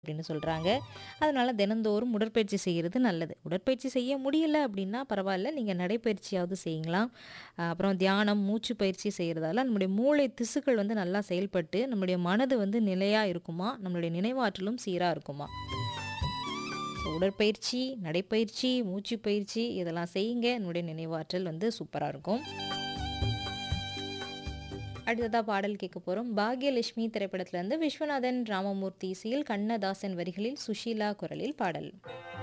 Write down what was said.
அப்படின்னு சொல்கிறாங்க அதனால் தினந்தோறும் உடற்பயிற்சி செய்கிறது நல்லது உடற்பயிற்சி செய்ய முடியல அப்படின்னா பரவாயில்ல நீங்கள் நடைப்பயிற்சியாவது செய்யலாம் அஹ் அப்புறம் தியானம் மூச்சு பயிற்சி செய்கிறதால நம்முடைய மூளை திசுக்கள் வந்து நல்லா செயல்பட்டு நம்முடைய மனது வந்து நிலையாக இருக்குமா நம்மளுடைய நினைவாற்றலும் சீராக இருக்குமா ஸோ உடற்பயிற்சி நடைப்பயிற்சி மூச்சு பயிற்சி இதெல்லாம் செய்யுங்க நம்முடைய நினைவாற்றல் வந்து சூப்பராக இருக்கும் அடுத்ததாக பாடல் கேட்க போகிறோம் பாக்யலட்சுமி திரைப்படத்திலேருந்து விஸ்வநாதன் ராமமூர்த்தி இசையில் கண்ணதாசன் வரிகளில் சுஷீலா குரலில் பாடல்